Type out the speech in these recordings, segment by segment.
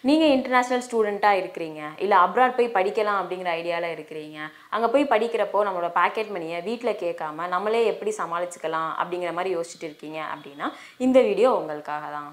நீங்கள் இன்டர்நேஷ்னல் ஸ்டூடெண்ட்டாக இருக்கிறீங்க இல்லை அப்ராட் போய் படிக்கலாம் அப்படிங்கிற ஐடியாவில் இருக்கிறீங்க அங்கே போய் படிக்கிறப்போ நம்மளோட பாக்கெட் மணியை வீட்டில் கேட்காம நம்மளே எப்படி சமாளிச்சுக்கலாம் அப்படிங்கிற மாதிரி யோசிச்சுட்டு இருக்கீங்க அப்படின்னா இந்த வீடியோ உங்களுக்காக தான்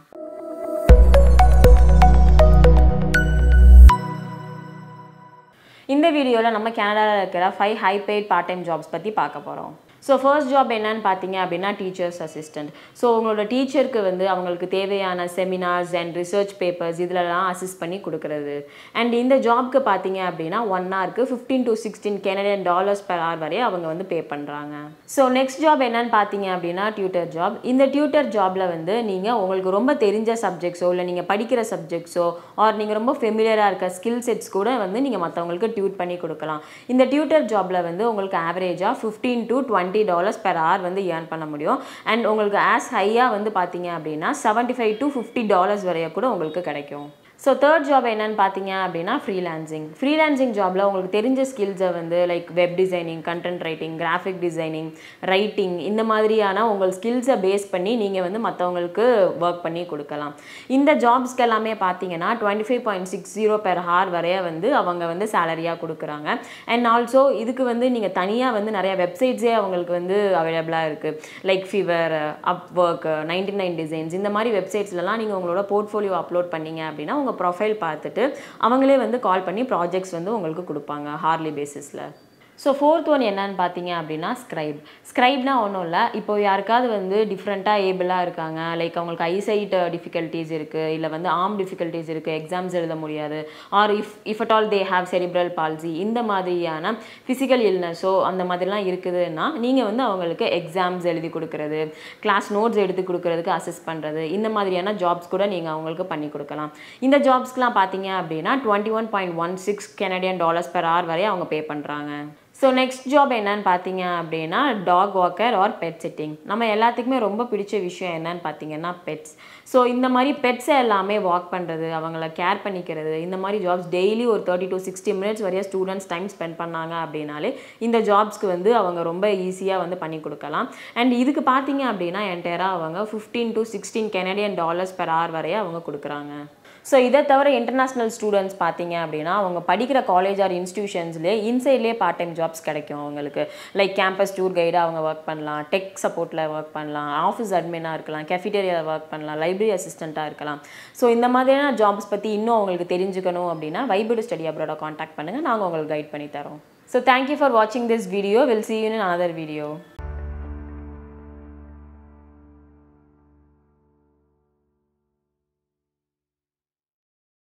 இந்த வீடியோவில் நம்ம கனடாவில் இருக்கிற five high paid part time jobs பற்றி பார்க்க போகிறோம் ஸோ ஃபர்ஸ்ட் ஜாப் என்னன்னு பார்த்தீங்க அப்படின்னா டீச்சர்ஸ் அசிஸ்டன்ட் ஸோ உங்களோட டீச்சருக்கு வந்து அவங்களுக்கு தேவையான செமினார்ஸ் அண்ட் ரிசர்ச் பேப்பர்ஸ் இதிலலாம் அசிஸ்ட் பண்ணி கொடுக்குறது அண்ட் இந்த ஜாப்க்கு பார்த்தீங்க அப்படின்னா ஒன் ஹவருக்கு fifteen to sixteen Canadian dollars per hour வரை அவங்க வந்து பே பண்ணுறாங்க ஸோ நெக்ஸ்ட் ஜாப் என்னன்னு பார்த்தீங்க அப்படின்னா டியூட்டர் ஜாப் இந்த டியூட்டர் ஜாபில் வந்து நீங்கள் உங்களுக்கு ரொம்ப தெரிஞ்ச சப்ஜெக்ட்ஸோ இல்லை நீங்கள் படிக்கிற சப்ஜெக்ட்ஸோ ஆர் நீங்கள் ரொம்ப ஃபெமிலியராக இருக்க ஸ்கில் செட்ஸ் கூட வந்து நீங்கள் மற்றவங்களுக்கு டியூட் பண்ணி கொடுக்கலாம் இந்த டியூட்டர் ஜாபில் வந்து உங்களுக்கு ஆவரேஜாக fifteen to twenty dollars per hour வந்து ஏர்ன் பண்ண முடியும் அண்ட் உங்களுக்கு ஆஸ் ஹையாக வந்து பார்த்தீங்க அப்படின்னா seventy five to fifty dollars வரைய கூட உங்களுக்கு கிடைக்கும் ஸோ தேர்ட் ஜாப் என்னன்னு பார்த்தீங்க அப்படின்னா ஃப்ரீலான்சிங் ஃப்ரீலான்சிங் ஜாபில் உங்களுக்கு தெரிஞ்ச ஸ்கில்ஸை வந்து like web designing content writing graphic designing writing இந்த மாதிரியான உங்கள் ஸ்கில்ஸை பேஸ் பண்ணி நீங்கள் வந்து மற்றவங்களுக்கு ஒர்க் பண்ணி கொடுக்கலாம் இந்த ஜாப்ஸ்க்கு எல்லாமே பார்த்தீங்கன்னா twenty five point six zero per hour வரைய வந்து அவங்க வந்து சேலரியாக கொடுக்குறாங்க அண்ட் ஆல்சோ இதுக்கு வந்து நீங்கள் தனியாக வந்து நிறைய வெப்சைட்ஸே அவங்களுக்கு வந்து அவைலபிளாக இருக்குது like Fiverr Upwork ninety nine designs இந்த மாதிரி வெப்சைட்ஸ்லலாம் நீங்கள் உங்களோட போர்ட்ஃபோலியோ அப்லோட் பண்ணீங்க அப்படின்னா உங்கள் ப்ரொஃபைல் பார்த்துட்டு அவங்களே வந்து கால் பண்ணி ப்ராஜெக்ட்ஸ் வந்து உங்களுக்கு கொடுப்பாங்க ஹார்லி பேசிஸில் ஸோ ஃபோர்த் ஒன் என்னன்னு பார்த்தீங்க அப்படின்னா ஸ்க்ரைப் ஸ்க்ரைப்னா ஒன்றும் இல்லை இப்போ யாருக்காவது வந்து டிஃப்ரெண்ட்டாக ஏபிளாக இருக்காங்க லைக் அவங்களுக்கு ஐசைட் டிஃபிகல்ட்டிஸ் இருக்குது இல்லை வந்து ஆர்ம் டிஃபிகல்ட்டிஸ் இருக்குது எக்ஸாம்ஸ் எழுத முடியாது or if if at all they have cerebral palsy இந்த மாதிரியான ஃபிசிக்கல் இல்னஸோ அந்த மாதிரிலாம் இருக்குதுன்னா நீங்கள் வந்து அவங்களுக்கு எக்ஸாம்ஸ் எழுதி கொடுக்குறது கிளாஸ் நோட்ஸ் எடுத்து கொடுக்குறதுக்கு அசிஸ்ட் பண்ணுறது இந்த மாதிரியான ஜாப்ஸ் கூட நீங்கள் அவங்களுக்கு பண்ணி கொடுக்கலாம் இந்த ஜாப்ஸ்க்குலாம் பார்த்தீங்க அப்படின்னா twenty one point one six Canadian dollars per hour வரை அவங்க பே பண்ணுறாங்க ஸோ நெக்ஸ்ட் ஜாப் என்னன்னு பார்த்தீங்க அப்படின்னா dog walker or pet sitting நம்ம எல்லாத்துக்குமே ரொம்ப பிடிச்ச விஷயம் என்னன்னு பார்த்தீங்கன்னா பெட்ஸ் ஸோ இந்த மாதிரி பெட்ஸை எல்லாமே வாக் பண்ணுறது அவங்கள கேர் பண்ணிக்கிறது இந்த மாதிரி ஜாப்ஸ் டெய்லி ஒரு தேர்ட்டி டு சிக்ஸ்டி மினிட்ஸ் வரைய ஸ்டூடெண்ட்ஸ் டைம் ஸ்பெண்ட் பண்ணாங்க அப்படின்னாலே இந்த ஜாப்ஸ்க்கு வந்து அவங்க ரொம்ப ஈஸியாக வந்து பண்ணி கொடுக்கலாம் அண்ட் இதுக்கு பார்த்தீங்க அப்படின்னா என்டையராக அவங்க fifteen to sixteen Canadian dollars per hour வரைய அவங்க கொடுக்குறாங்க ஸோ இதை தவிர இன்டர்நேஷ்னல் ஸ்டூடெண்ட்ஸ் பார்த்தீங்க அப்படின்னா அவங்க படிக்கிற காலேஜ் ஆர் இன்ஸ்டியூஷன்ஸ்லேயே இன்சைட்லேயே பார்ட் டைம் ஜாப்ஸ் கிடைக்கும் அவங்களுக்கு லைக் கேம்பஸ் டூர் கைடாக அவங்க ஒர்க் பண்ணலாம் டெக் சப்போர்ட்டில் ஒர்க் பண்ணலாம் ஆஃபீஸ் அட்மினாக இருக்கலாம் கெஃபிடேரியாவில் ஒர்க் பண்ணலாம் லைப்ரரி அசிஸ்டண்ட்டாக இருக்கலாம் ஸோ இந்த மாதிரியான ஜாப்ஸ் பற்றி இன்னும் அவங்களுக்கு தெரிஞ்சுக்கணும் அப்படின்னா வைபிடு ஸ்டடி அப்ரோட காண்டாக்ட் பண்ணுங்கள் நாங்கள் உங்களுக்கு கைட் பண்ணி தரோம் ஸோ தேங்க்யூ ஃபார் வாட்சிங் this video will see you in another video